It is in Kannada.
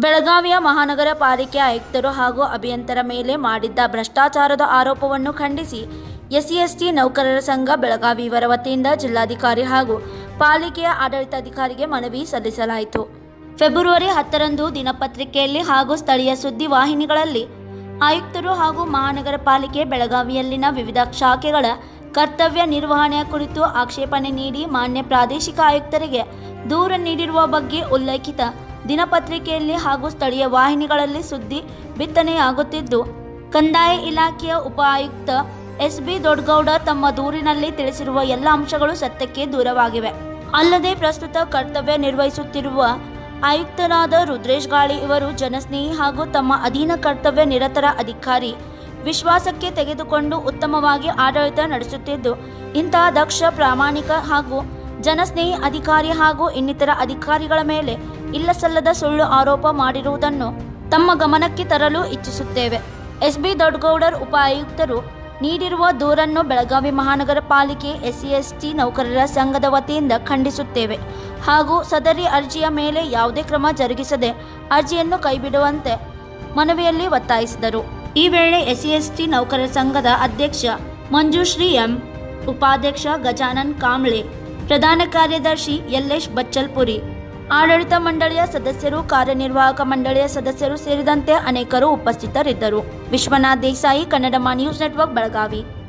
ಬೆಳಗಾವಿಯ ಮಹಾನಗರ ಪಾಲಿಕೆ ಆಯುಕ್ತರು ಹಾಗೂ ಅಭಿಯಂತರ ಮೇಲೆ ಮಾಡಿದ್ದ ಭ್ರಷ್ಟಾಚಾರದ ಆರೋಪವನ್ನು ಖಂಡಿಸಿ ಎಸ್ಸಿ ಎಸ್ಟಿ ನೌಕರರ ಸಂಘ ಬೆಳಗಾವಿ ಇವರ ವತಿಯಿಂದ ಜಿಲ್ಲಾಧಿಕಾರಿ ಹಾಗೂ ಪಾಲಿಕೆಯ ಆಡಳಿತಾಧಿಕಾರಿಗೆ ಮನವಿ ಸಲ್ಲಿಸಲಾಯಿತು ಫೆಬ್ರವರಿ ಹತ್ತರಂದು ದಿನಪತ್ರಿಕೆಯಲ್ಲಿ ಹಾಗೂ ಸ್ಥಳೀಯ ಸುದ್ದಿ ವಾಹಿನಿಗಳಲ್ಲಿ ಆಯುಕ್ತರು ಹಾಗೂ ಮಹಾನಗರ ಪಾಲಿಕೆ ಬೆಳಗಾವಿಯಲ್ಲಿನ ವಿವಿಧ ಶಾಖೆಗಳ ಕರ್ತವ್ಯ ನಿರ್ವಹಣೆಯ ಕುರಿತು ಆಕ್ಷೇಪಣೆ ನೀಡಿ ಮಾನ್ಯ ಪ್ರಾದೇಶಿಕ ಆಯುಕ್ತರಿಗೆ ದೂರು ನೀಡಿರುವ ಬಗ್ಗೆ ಉಲ್ಲೇಖಿತ ದಿನಪತ್ರಿಕೆಯಲ್ಲಿ ಹಾಗೂ ಸ್ಥಳೀಯ ವಾಹಿನಿಗಳಲ್ಲಿ ಸುದ್ದಿ ಬಿತ್ತನೆಯಾಗುತ್ತಿದ್ದು ಕಂದಾಯ ಇಲಾಖೆಯ ಉಪ ಆಯುಕ್ತ ಎಸ್ ಬಿ ದೊಡ್ಡಗೌಡ ತಮ್ಮ ದೂರಿನಲ್ಲಿ ತಿಳಿಸಿರುವ ಎಲ್ಲ ಅಂಶಗಳು ಸತ್ಯಕ್ಕೆ ದೂರವಾಗಿವೆ ಅಲ್ಲದೆ ಪ್ರಸ್ತುತ ಕರ್ತವ್ಯ ನಿರ್ವಹಿಸುತ್ತಿರುವ ಆಯುಕ್ತರಾದ ರುದ್ರೇಶ್ ಗಾಳಿ ಇವರು ಜನಸ್ನೇಹಿ ಹಾಗೂ ತಮ್ಮ ಅಧೀನ ಕರ್ತವ್ಯ ನಿರತರ ಅಧಿಕಾರಿ ವಿಶ್ವಾಸಕ್ಕೆ ತೆಗೆದುಕೊಂಡು ಉತ್ತಮವಾಗಿ ಆಡಳಿತ ನಡೆಸುತ್ತಿದ್ದು ಇಂತಹ ದಕ್ಷ ಪ್ರಾಮಾಣಿಕ ಹಾಗೂ ಜನಸ್ನೇಹಿ ಅಧಿಕಾರಿ ಹಾಗೂ ಇನ್ನಿತರ ಅಧಿಕಾರಿಗಳ ಮೇಲೆ ಇಲ್ಲಸಲ್ಲದ ಸುಳ್ಳು ಆರೋಪ ಮಾಡಿರುವುದನ್ನು ತಮ್ಮ ಗಮನಕ್ಕೆ ತರಲು ಇಚ್ಛಿಸುತ್ತೇವೆ ಎಸ್ ಬಿ ದೊಡ್ಡಗೌಡರ್ ಉಪ ಆಯುಕ್ತರು ನೀಡಿರುವ ದೂರನ್ನು ಬೆಳಗಾವಿ ಮಹಾನಗರ ಪಾಲಿಕೆ ಎಸ್ಸಿ ಎಸ್ಟಿ ನೌಕರರ ಸಂಘದ ವತಿಯಿಂದ ಖಂಡಿಸುತ್ತೇವೆ ಹಾಗೂ ಸದರಿ ಅರ್ಜಿಯ ಮೇಲೆ ಯಾವುದೇ ಕ್ರಮ ಜರುಗಿಸದೆ ಅರ್ಜಿಯನ್ನು ಕೈಬಿಡುವಂತೆ ಮನವಿಯಲ್ಲಿ ಒತ್ತಾಯಿಸಿದರು ಈ ವೇಳೆ ಎಸ್ಸಿ ಎಸ್ಟಿ ನೌಕರರ ಸಂಘದ ಅಧ್ಯಕ್ಷ ಮಂಜುಶ್ರೀ ಎಂ ಉಪಾಧ್ಯಕ್ಷ ಗಜಾನನ್ ಕಾಂಬ್ಳೆ ಪ್ರಧಾನ ಕಾರ್ಯದರ್ಶಿ ಯಲ್ಲೇಶ್ ಬಚ್ಚಲ್ಪುರಿ ಆಡಳಿತ ಮಂಡಳಿಯ ಸದಸ್ಯರು ಕಾರ್ಯನಿರ್ವಾಹಕ ಮಂಡಳಿಯ ಸದಸ್ಯರು ಸೇರಿದಂತೆ ಅನೇಕರು ಉಪಸ್ಥಿತರಿದ್ದರು ವಿಶ್ವನಾಥ್ ದೇಸಾಯಿ ಕನ್ನಡ ನ್ಯೂಸ್ ನೆಟ್ವರ್ಕ್ ಬೆಳಗಾವಿ